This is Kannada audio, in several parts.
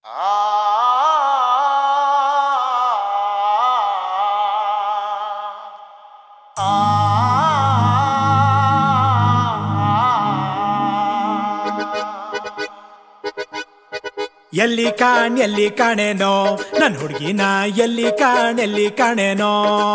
ಎಲ್ಲಿ ಕಾಣ್ ಎಲ್ಲಿ ಕಾಣೇನೋ ನನ್ ಹುಡುಗಿನ ಎಲ್ಲಿ ಕಾಣ್ ಎಲ್ಲಿ ಕಾಣೇನೋ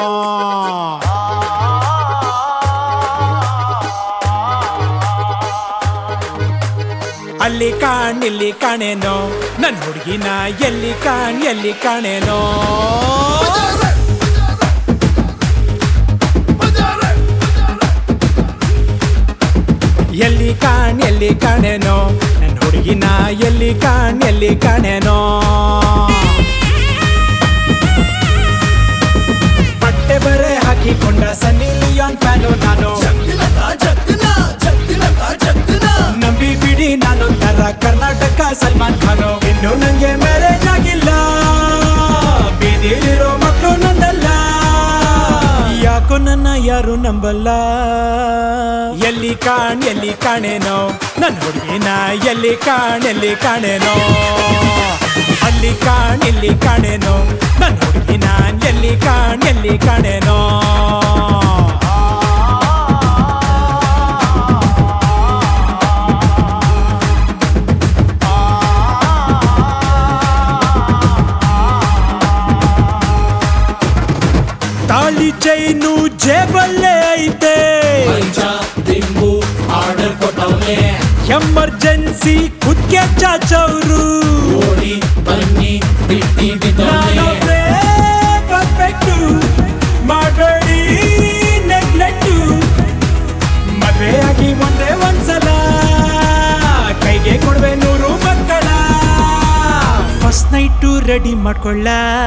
ಅಲ್ಲಿ ಕಾಣ್ ಇಲ್ಲಿ ಕಾಣೇನೋ ನನ್ ಹುಡುಗಿನ ಎಲ್ಲಿ ಕಾಣ್ ಎಲ್ಲಿ ಕಾಣೇನೋ ಎಲ್ಲಿ ಕಾಣ್ ಎಲ್ಲಿ ಕಾಣೇನೋ ನನ್ ಹುಡುಗಿನ ಎಲ್ಲಿ ಕಾಣ್ ಎಲ್ಲಿ ಕಾಣೇನೋ ಬಟ್ಟೆ ಬರೆ ಹಾಕಿಕೊಂಡ ಸನ್ನಿ ಲಿಯೋನ್ ಫ್ಯಾನು ನಾನು ನಂಬಿ ಬಿಡಿ ನಾನೊಂಥರ ಕರ್ನಾಟಕ ಸಲ್ಮಾನ್ ಖಾನು ಇನ್ನು ನಂಗೆ ಮ್ಯಾರೇಜ್ ಆಗಿಲ್ಲ ಬೀದಿಲಿರೋ ಮಕ್ಕಳು ನಂದಲ್ಲ ಯಾಕೋ ನನ್ನ ಯಾರು ನಂಬಲ್ಲ ಎಲ್ಲಿ ಕಾಣ್ ಎಲ್ಲಿ ಕಾಣೇನೋ ನನ್ನ ಹುಡುಗಿನ ಎಲ್ಲಿ ಕಾಣ್ ಎಲ್ಲಿ ಕಾಣೇನೋ ಅಲ್ಲಿ ಕಾಣ್ ಇಲ್ಲಿ ಕಾಣೇನೋ ನನ್ನ ಹುಡುಗಿನ ಎಲ್ಲಿ ಕಾಣ್ ಎಲ್ಲಿ ಕಾಣೇನೋ ತಾಳಿ ಚೈನು ಜೇಬಲ್ಲೇ ಐತೆ ಪಂಚ ದಿಂಬು ಆರ್ಡರ್ ಕೊಟ್ಟವ್ನೆ ಎಮರ್ಜೆನ್ಸಿ ಕುದ್ಕೆ ಚಾಚವ್ರು ಓಡಿ ಬನ್ನಿ ಬಿಟ್ಟಿ ಬಿದ್ದವ್ನೆ ನಾನೊಬ್ನೇ ಪರ್ಫೆಕ್ಟು ಮಾಡಬೇಡಿ ನೆಗ್ಲೆಕ್ಟು ಮದ್ವೆ ಆಗಿ ಒಂದೇ ಒಂದ್ಸಲ ಕೈಗೆ ಕೊಡ್ವೆ ನೂರು ಮಕ್ಕಳ ಫಸ್ಟ್ ನೈಟು ರೆಡಿ ಮಾಡ್ಕೊಳ್ಳ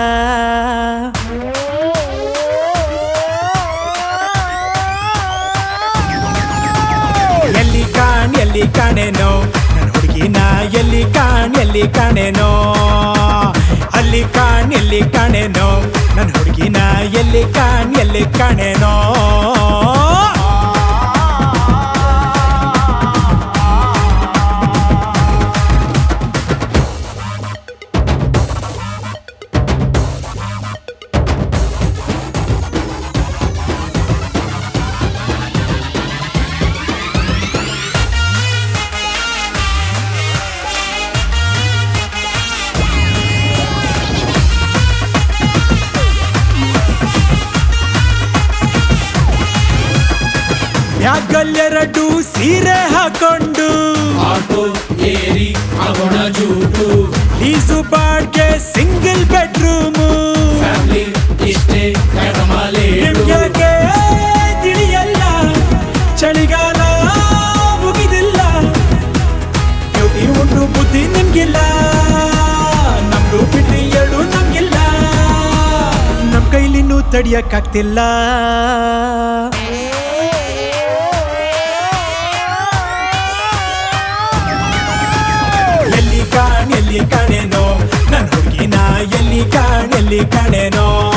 ಎಲ್ಲಿ ಕಾಣ್ ಎಲ್ಲಿ ಕಾಣೇನೋ ನನ್ನ ಹುಡುಗಿನ ಎಲ್ಲಿ ಕಾಣ್ ಎಲ್ಲಿ ಕಾಣೇನೋ ಅಲ್ಲಿ ಕಾಣ್ ಎಲ್ಲಿ ಕಾಣೇನೋ ನನ್ನ ಹುಡುಗಿನ ಎಲ್ಲಿ ಕಾಣ್ ಎಲ್ಲಿ ಕಾಣೇನೋ ಬ್ಯಾಗಲ್ಲೆರಡು ಸೀರೆ ಹಾಕೊಂಡು ಆಟೋ ಏರಿ ಆಗೋಣ ಜೂಟು ಲೀಸು ಬಾಡ್ಗೆ ಸಿಂಗಲ್ ಬೆಡ್ರೂಮು ಫ್ಯಾಮಿಲಿ ಇಷ್ಟೇ ಕಡಮಾಲೆ ನಿಮ್ಗೆ ತಿಳಿಯಲ್ಲ ಚಳಿಗಾಲ ಮುಗಿದಿಲ್ಲ ಬ್ಯೂಟಿ ಉಂಟು ಬುದ್ಧಿ ನಿಮ್ಗಿಲ್ಲ ನಮ್ದು ಬಿಟ್ಟು ಎರಡು ನಮ್ಗಿಲ್ಲ ನಮ್ ಕೈಲಿನ್ನೂ ತಡಿಯಕ್ಕಾಗ್ತಿಲ್ಲ ಎಲ್ಲಿ ಕಾಣ್ ಎಲ್ಲಿ ಕಾಣೇನೋ ನನ್ನ ಹುಡುಗಿನ ಎಲ್ಲಿ ಕಾಣ್ ಎಲ್ಲಿ ಕಾಣೇನೋ